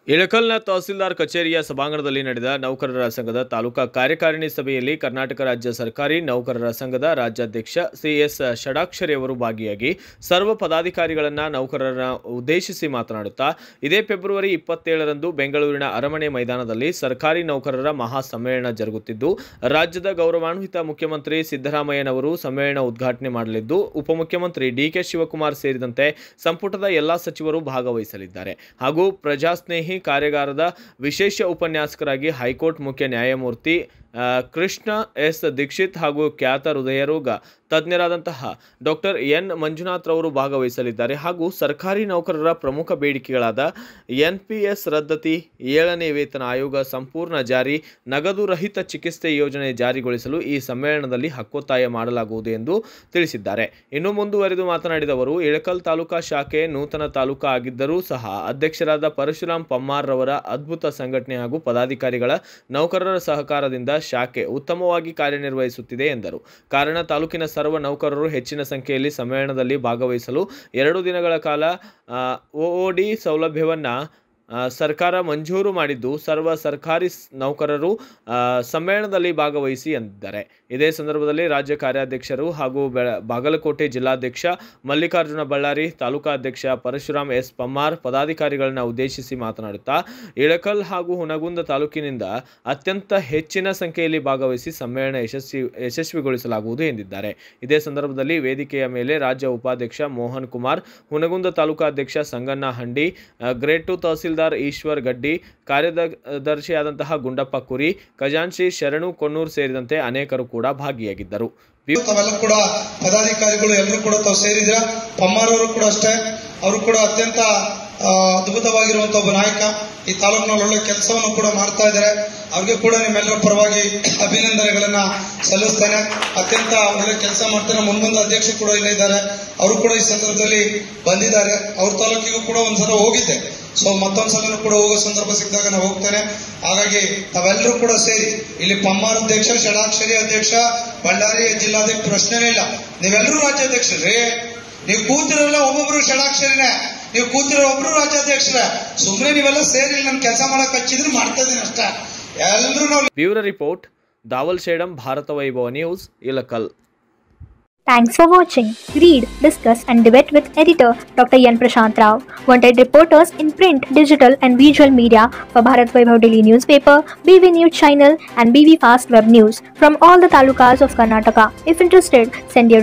ಇಳಕಲ್ನ ತಹಸೀಲ್ದಾರ್ ಕಚೇರಿಯ ಸಭಾಂಗಣದಲ್ಲಿ ನಡೆದ ನೌಕರರ ಸಂಘದ ತಾಲೂಕಾ ಕಾರ್ಯಕಾರಿಣಿ ಸಭೆಯಲ್ಲಿ ಕರ್ನಾಟಕ ರಾಜ್ಯ ಸರ್ಕಾರಿ ನೌಕರರ ಸಂಘದ ರಾಜ್ಯಾಧ್ಯಕ್ಷ ಸಿಎಸ್ ಷಡಾಕ್ಷರಿ ಅವರು ಭಾಗಿಯಾಗಿ ಸರ್ವ ಪದಾಧಿಕಾರಿಗಳನ್ನ ನೌಕರರ ಉದ್ದೇಶಿಸಿ ಮಾತನಾಡುತ್ತಾ ಇದೇ ಫೆಬ್ರವರಿ ಇಪ್ಪತ್ತೇಳರಂದು ಬೆಂಗಳೂರಿನ ಅರಮನೆ ಮೈದಾನದಲ್ಲಿ ಸರ್ಕಾರಿ ನೌಕರರ ಮಹಾ ಸಮ್ಮೇಳನ ಜರುಗುತ್ತಿದ್ದು ರಾಜ್ಯದ ಗೌರವಾನ್ವಿತ ಮುಖ್ಯಮಂತ್ರಿ ಸಿದ್ದರಾಮಯ್ಯನವರು ಸಮ್ಮೇಳನ ಉದ್ಘಾಟನೆ ಮಾಡಲಿದ್ದು ಉಪಮುಖ್ಯಮಂತ್ರಿ ಡಿಕೆ ಶಿವಕುಮಾರ್ ಸೇರಿದಂತೆ ಸಂಪುಟದ ಎಲ್ಲಾ ಸಚಿವರು ಭಾಗವಹಿಸಲಿದ್ದಾರೆ ಹಾಗೂ ಪ್ರಜಾಸ್ನೇಹಿ ಕಾರ್ಯಾಗಾರದ ವಿಶೇಷ ಉಪನ್ಯಾಸಕರಾಗಿ ಹೈಕೋರ್ಟ್ ಮುಖ್ಯ ನ್ಯಾಯಮೂರ್ತಿ ಆ, ಕೃಷ್ಣ ಎಸ್ ದೀಕ್ಷಿತ್ ಹಾಗೂ ಖ್ಯಾತ ಹೃದಯರೋಗ ತಜ್ಞರಾದಂತಹ ಡಾಕ್ಟರ್ ಎನ್ ಮಂಜುನಾಥ್ ರವರು ಭಾಗವಹಿಸಲಿದ್ದಾರೆ ಹಾಗೂ ಸರ್ಕಾರಿ ನೌಕರರ ಪ್ರಮುಖ ಬೇಡಿಕೆಗಳಾದ ಎನ್ ಪಿ ಎಸ್ ರದ್ದತಿ ಏಳನೇ ವೇತನ ಆಯೋಗ ಸಂಪೂರ್ಣ ಜಾರಿ ನಗದು ರಹಿತ ಚಿಕಿತ್ಸೆ ಯೋಜನೆ ಜಾರಿಗೊಳಿಸಲು ಈ ಸಮ್ಮೇಳನದಲ್ಲಿ ಹಕ್ಕೊತ್ತಾಯ ಮಾಡಲಾಗುವುದು ಎಂದು ತಿಳಿಸಿದ್ದಾರೆ ಇನ್ನು ಮುಂದುವರೆದು ಮಾತನಾಡಿದ ಅವರು ಇಳಕಲ್ ತಾಲೂಕಾ ಶಾಖೆ ನೂತನ ತಾಲೂಕಾ ಆಗಿದ್ದರೂ ಸಹ ಅಧ್ಯಕ್ಷರಾದ ಪರಶುರಾಮ್ ಪಮ್ಮಾರ್ ರವರ ಅದ್ಭುತ ಸಂಘಟನೆ ಹಾಗೂ ಪದಾಧಿಕಾರಿಗಳ ನೌಕರರ ಸಹಕಾರದಿಂದ ಶಾಖೆ ಉತ್ತಮವಾಗಿ ಕಾರ್ಯನಿರ್ವಹಿಸುತ್ತಿದೆ ಎಂದರು ಕಾರಣ ತಾಲೂಕಿನ ಸರ್ವ ನೌಕರರು ಹೆಚ್ಚಿನ ಸಂಖ್ಯೆಯಲ್ಲಿ ಸಮ್ಮೇಳನದಲ್ಲಿ ಭಾಗವಹಿಸಲು ಎರಡು ದಿನಗಳ ಕಾಲ ಒಒಡಿ ಸೌಲಭ್ಯವನ್ನು ಆ, ಸರ್ಕಾರ ಮಂಜೂರು ಮಾಡಿದ್ದು ಸರ್ವ ಸರ್ಕಾರಿ ಸ್- ನೌಕರರು ಆ, ಸಮ್ಮೇಳನದಲ್ಲಿ ಭಾಗವಹಿಸಿ ಎಂದಿದ್ದಾರೆ ಇದೇ ಸಂದರ್ಭದಲ್ಲಿ ರಾಜ್ಯ ಕಾರ್ಯಾಧ್ಯಕ್ಷರು ಹಾಗೂ ಬೆಳ- ಬಾಗಲಕೋಟೆ ಜಿಲ್ಲಾಧ್ಯಕ್ಷ ಮಲ್ಲಿಕಾರ್ಜುನ ಬಳ್ಳಾರಿ ತಾಲೂಕಾ ಅಧ್ಯಕ್ಷ ಪರಶುರಾಮ್ ಎಸ್ ಪಮ್ಮಾರ್ ಪದಾಧಿಕಾರಿಗಳನ್ನ ಉದ್ದೇಶಿಸಿ ಮಾತನಾಡುತ್ತಾ ಇಳಕಲ್ ಹಾಗೂ ಹುನಗುಂದ ತಾಲೂಕಿನಿಂದ ಅತ್ಯಂತ ಹೆಚ್ಚಿನ ಸಂಖ್ಯೆಯಲ್ಲಿ ಭಾಗವಹಿಸಿ ಸಮ್ಮೇಳನ ಯಶಸ್ವಿ ಯಶಸ್ವಿಗೊಳಿಸಲಾಗುವುದು ಎಂದಿದ್ದಾರೆ ಇದೇ ಸಂದರ್ಭದಲ್ಲಿ ವೇದಿಕೆಯ ಮೇಲೆ ರಾಜ್ಯ ಉಪಾಧ್ಯಕ್ಷ ಮೋಹನ್ ಕುಮಾರ್ ಹುನಗುಂದ ತಾಲೂಕಾಧ್ಯಕ್ಷ ಸಂಗಣ್ಣ ಹಂಡಿ ಆ, ಗ್ರೇಡ್ ಟು ತಹಸೀಲ್ದಾರ್ ಈಶ್ವರ್ ಗಡ್ಡಿ ಕಾರ್ಯದರ್ಶಿಯಾದಂತಹ ಗುಂಡಪ್ಪ ಕುರಿ ಖಜಾನ್ಸಿ ಶರಣು ಕೊಣ್ಣೂರ್ ಸೇರಿದಂತೆ ಅನೇಕರು ಕೂಡ ಭಾಗಿಯಾಗಿದ್ದರು ವಿ- ತಾವೆಲ್ಲ ಕೂಡ ಪದಾಧಿಕಾರಿಗಳು ಎಲ್ಲರೂ ಕೂಡ ತಾವು ಸೇರಿದ್ರ ಪಮ್ಮಾರವರು ಕೂಡ ಅಷ್ಟೇ ಅವರು ಕೂಡ ಅತ್ಯಂತ ಆ, ಅದ್ಭುತವಾಗಿರುವಂತ ಒಬ್ಬ ನಾಯಕ ಈ ತಾಲೂಕಿನಲ್ಲಿ ಒಳ್ಳೆ ಕೆಲಸವನ್ನು ಕೂಡ ಮಾಡ್ತಾ ಇದ್ದಾರೆ ಅವ್ರಿಗೆ ಕೂಡ ನಿಮ್ಮೆಲ್ಲರ ಪರವಾಗಿ ಅಭಿನಂದನೆಗಳನ್ನ ಸಲ್ಲಿಸ್ತೇನೆ ಅತ್ಯಂತ ಒಳ್ಳೆ ಕೆಲಸ ಮಾಡ್ತಾರೆ ಮುಂದೊಂದು ಅಧ್ಯಕ್ಷರು ಕೂಡ ಇಲ್ಲೇ ಇದ್ದಾರೆ ಅವರು ಕೂಡ ಈ ಸಂದರ್ಭದಲ್ಲಿ ಬಂದಿದ್ದಾರೆ ಅವ್ರ ತಾಲೂಕಿಗೂ ಕೂಡ ಒಂದ್ಸಲ ಹೋಗಿದ್ದೆ ಸೊ ಮತ್ತೊಂದ್ಸಲನೂ ಕೂಡ ಹೋಗೋ ಸಂದರ್ಭ ಸಿಕ್ಕಿದಾಗ ನಾವು ಹೋಗ್ತೇನೆ ಹಾಗಾಗಿ ತಾವೆಲ್ಲರೂ ಕೂಡ ಸೇರಿ ಇಲ್ಲಿ ಪಮ್ಮಾರ್ ಅಧ್ಯಕ್ಷ ಷಡಾಕ್ಷರಿ ಅಧ್ಯಕ್ಷ ಬಳ್ಳಾರಿ ಜಿಲ್ಲಾಧ್ಯಕ್ಷ ಪ್ರಶ್ನೆನೇ ಇಲ್ಲ ನೀವೆಲ್ಲರೂ ರಾಜ್ಯಾಧ್ಯಕ್ಷರೇ ನೀವು ಕೂತಿರಲ್ಲ ಒಬ್ಬೊಬ್ರು ಷಡಾಕ್ಷರಿನೇ ನೀವು ಕೂತಿರೋ ಒಬ್ರು ರಾಜ್ಯಾಧ್ಯಕ್ಷರೇ ಸುಮ್ಮನೆ ನೀವೆಲ್ಲ ಸೇರಿ ನನ್ನ ಕೆಲಸ ಮಾಡಕ್ ಹಚ್ಚಿದ್ರು ಮಾಡ್ತಾ ಇದೀನಿ ಅಷ್ಟೇ ಎಲ್ಲರೂ ನಾವು bureau report Dawal Shedam Bharata Vaibhava news Ilkal Thanks for watching. Read, discuss, and debate with editor Dr. Yan Prashant Rao. Wanted reporters in print, digital, and visual media for Bharat Vaibhav Daily Newspaper, BV News Channel, and BV Fast Web News from all the talukas of Karnataka. If interested, send your